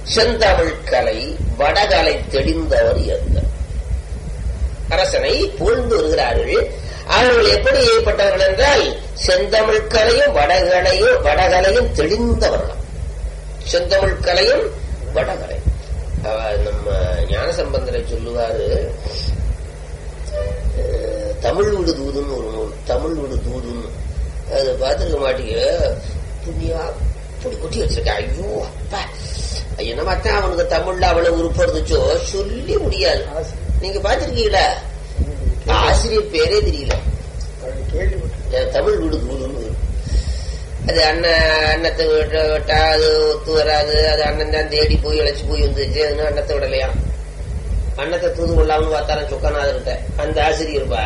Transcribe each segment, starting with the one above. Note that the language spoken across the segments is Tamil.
செந்தமிழ் கலை வடகலை தெளிந்தவர் எந்த அரசனை புகழ்ந்து வருகிறார்கள் அவர்கள் எப்படிப்பட்டவர்கள் என்றால் செந்தமிழ் கலையும் வடகலையும் வடகலையும் தெளிந்தவர்கள் செந்தமிழ் கலையும் வடகலை அவ நம்ம ஞானசம்பந்தரை சொல்லுவாரு அஹ், தமிழ் விடு தூதுன்னு ஒரு நூல் தமிழ் விடு தூதுன்னு அதை பார்த்துருக்க மாட்டீங்க புண்ணியா அப்படி கொட்டி வச்சிருக்கேன் ஐயோ அப்பா என்ன பார்த்தா அவனுக்கு தமிழ்ல அவ்வளவு உறுப்பு இருந்துச்சோ சொல்லி முடியாது நீங்க பாத்திருக்கீங்களா ஆசிரியர் பேரே தெரியல கேள்விப்பட்டிருக்கேன் என் தமிழ் விடு தூதுன்னு வரும். அது அண்ணன் அன்னத்தை விட்ட விட்டா அது ஒத்து வராது அது அண்ணன் தான் தேடி போய் இழைச்சு போய் வந்துச்சு அதுன்னு அன்னத்தை விடலையா அன்னத்தை தூது கொள்ளாமனு பார்த்தாரன் சொக்கநாதர்கிட்ட அந்த ஆசிரியர்பா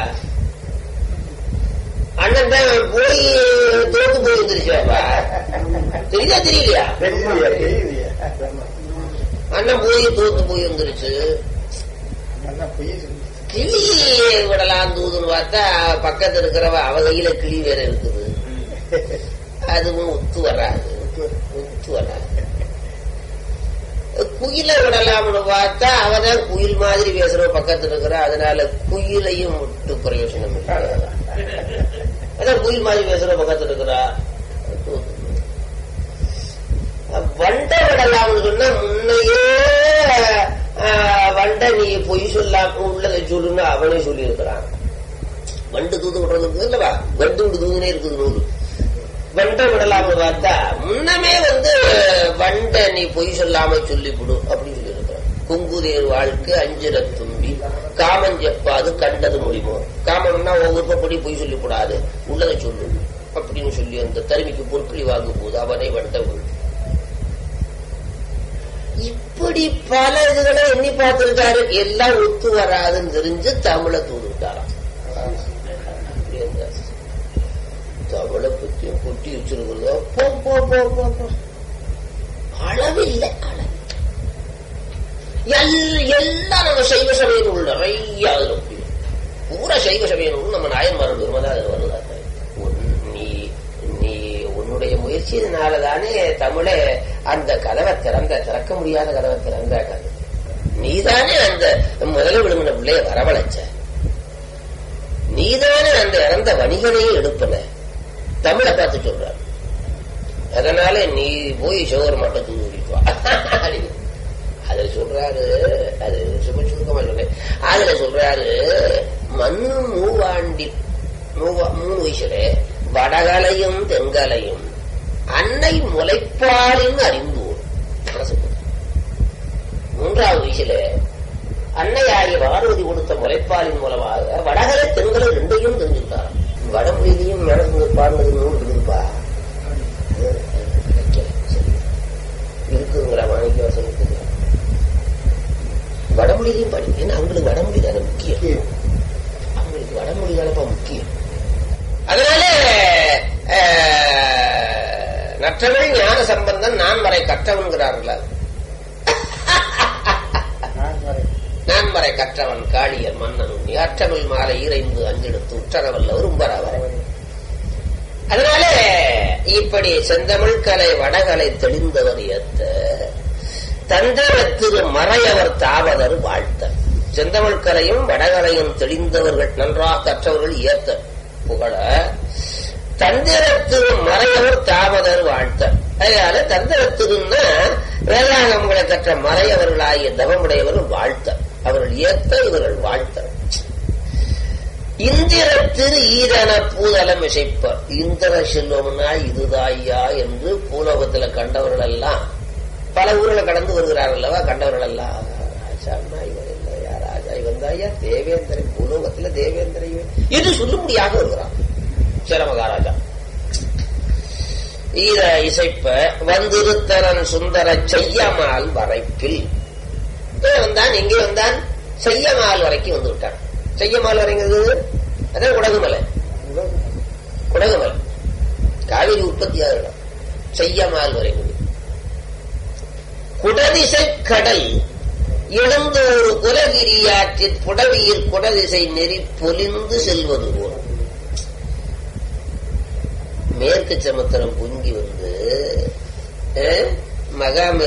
அண்ணன் தான் போய் தோத்து போய் வந்துருச்சாப்பா தெரியுதா தெரியலையா தெரியலையா தெரியலையா அண்ணன் போய் தோத்து போய் வந்துருச்சு நல்லா பொய் சொல்லி கிளி விடலாம் தூதுன்னு பார்த்தா பக்கத்துல இருக்கிறவ அவ கையில கிளி வேற இருக்குது அதுவும் ஒத்து வராது ஒத்து வராது குயிலை விடலாம்னு பார்த்தா அவதான் குயில் மாதிரி பேசுற பக்கத்துல இருக்கிற அதனால குயிலையும் விட்டு பிரயோஜனம் இல்லை அதான் குயில் மாதிரி பேசுற பக்கத்துல இருக்கிறா வண்டை விடலாம்னு சொன்னா முன்னையே ஆஹ், வண்டை நீ பொய் சொல்லாம உள்ளதை சொல்லுன்னு அவனே சொல்லி இருக்கிறான் வண்டு தூது விடுறது இருக்குது இல்லவா வண்டு விடு தூதுனே இருக்குது நூறு வண்டை விடலாம்னு பார்த்தா முன்னமே வந்து வண்டை நீ பொய் சொல்லாம சொல்லிவிடு அப்படின்னு சொல்லி இருக்கிறான் குங்குதேர் வாழ்க்கை அஞ்சிர தும்பி காமன் செப்பாது கண்டது முடிமோ காமன்னா உன் விருப்பப்படி பொய் சொல்லிவிடாது உள்ளதை சொல்லு அப்படின்னு சொல்லி அந்த தருமிக்கு பொற்களி வாங்கும் போது அவனை வண்டை விடு இப்படி பல இதுகளை எண்ணி பார்த்திருக்காரு எல்லாம் ஒத்து வராதுன்னு தெரிஞ்சு தமிழை தூதுட்டாராம் அப்படி இருந்தா தமிழை பத்தியும் கொட்டி வச்சிருக்கிறதோ போ போ போ போ போ அளவில்லை அளவு எல்- எல்லாம் நம்ம சைவ சமய நூல் நிறைய அதுல இருக்கு. பூரா சைவ சமய நூல் நம்ம நாயன்மார்கள் வருவதா அதுல வருதாங்க உன்- நீ நீ உன்னுடைய முயற்சியினாலதானே தமிழை அந்த கதவை திறந்த திறக்க முடியாத கதவை திறந்த கதை நீதானே அந்த முதல்ல விழுங்கின பிள்ளைய வரவழைச்ச நீதானே அந்த இறந்த வணிகனையும் எடுப்பன தமிழை பார்த்து சொல்றார் அதனால நீ போய் சோறு மட்டும் தூக்கிட்டு வா அப்படின்னு. அதுல சொல்றாரு அது சும்மா சுருக்கமா சொல்றேன் அதுல சொல்றாரு மண்ணு மூவாண்டி மூவா- மூணு வயசுல வடகலையும் தென்கலையும் அன்னை முளைப்பாலின் அறிந்தோர் மனசுக்கு. மூன்றாவது வயசுல அன்னையாகிய பார்வதி கொடுத்த முளைப்பாலின் மூலமாக வடகலை தென்கலை ரெண்டையும் தெரிஞ்சுக்கிட்டார் வடமொழியிலையும் நடந்து பாடுனது நூல் இருக்குதுப்பா இருக்குதுங்களா வாணிக்க வாசம் இருக்குது வடமொழியிலையும் படி ஏன்னா அவங்களுக்கு வடமொழி தானே முக்கியம் அவங்களுக்கு வடமொழி தானப்பா முக்கியம் அதனால அஹ், நற்றமிழ் ஞான சம்பந்தம் நான் வரை கற்றவன்கிறார்களா நான் வரேன் நான் வரை கற்றவன் காளியர் மன்னன் யாற்றமிழ் மாலை ஈரைந்து அஞ்செடுத்து உற்றரவல்ல உம்பரவர் அதனால இப்படி செந்தமிழ் கலை வடகலை தெளிந்தவர் ஏத்த தந்தரத்திரு மறையவர் தாவதர் வாழ்த்த செந்தமிழ் கலையும் வடகலையும் தெளிந்தவர்கள் நன்றாக கற்றவர்கள் ஏத்த புகழ தந்திரத்திரு மறையவர் தாவதர் வாழ்த்த அதனால தந்திரத்திருன்னா வேதாகமங்களை கற்ற மறையவர்களாகிய தவமுடையவர்கள் வாழ்த்த அவர்கள் ஏத்த இவர்கள் வாழ்த்த இந்திர திரு ஈரன பூதலம் இசைப்ப இந்திர செல்வம்னா இதுதாய்யா என்று பூலோகத்துல கண்டவர்கள் எல்லாம் பல ஊர்களை கடந்து வருகிறார்கள் அல்லவா கண்டவர்கள் எல்லாம் ராஜான்னா இவன் இல்லையா ராஜா இவன் தாயா தேவேந்திரன் பூலோகத்துல தேவேந்திர இவன் என்று சொல்லும்படியாக வருகிறான் சேர மகாராஜா ஈர இசைப்ப வந்திருத்தரன் சுந்தர செய்யமால் வரைப்பில் இவன் வந்தான் எங்கே வந்தான் செய்யமால் வரைக்கும் வந்து விட்டான் செய்யமால் வரைங்கிறது அதான் குடகுமலை குடகுமலை காவிரி உற்பத்தியாக இடம் செய்யமால் வரைங்கிறது குடதிசை கடல் எழுந்து ஒரு குலகிரியாற்றில் புடவியில் குடதிசை நெறி பொலிந்து செல்வது போல் மேற்கு சமுத்திரம் பொங்கி வந்து அஹ், மகாம